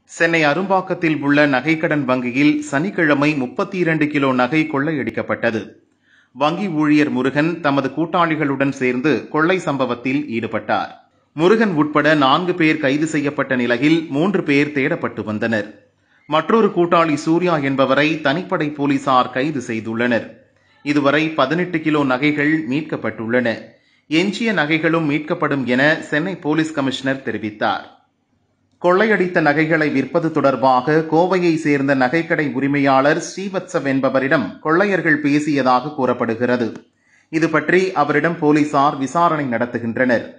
சென்னை அரும்பாக்கத்தில் உள்ள நகைக்கடன் வங்கியில் சனிக்கிழமை முப்பத்தி இரண்டு கிலோ நகை கொள்ளையடிக்கப்பட்டது வங்கி ஊழியர் முருகன் தமது கூட்டாளிகளுடன் சேர்ந்து கொள்ளை சம்பவத்தில் ஈடுபட்டார் முருகன் உட்பட நான்கு பேர் கைது செய்யப்பட்ட நிலையில் மூன்று பேர் தேடப்பட்டு வந்தனர் மற்றொரு கூட்டாளி சூர்யா என்பவரை தனிப்படை போலீசார் கைது செய்துள்ளனர் இதுவரை பதினெட்டு கிலோ நகைகள் மீட்கப்பட்டுள்ளன எஞ்சிய நகைகளும் மீட்கப்படும் என சென்னை போலீஸ் கமிஷனர் தெரிவித்தார் கொள்ளையடித்த நகைகளை விற்பது தொடர்பாக கோவையை சேர்ந்த நகைக்கடை உரிமையாளர் ஸ்ரீவத்சவ் என்பவரிடம் கொள்ளையர்கள் பேசியதாக கூறப்படுகிறது இது பற்றி அவரிடம் போலீசார் விசாரணை நடத்துகின்றனர்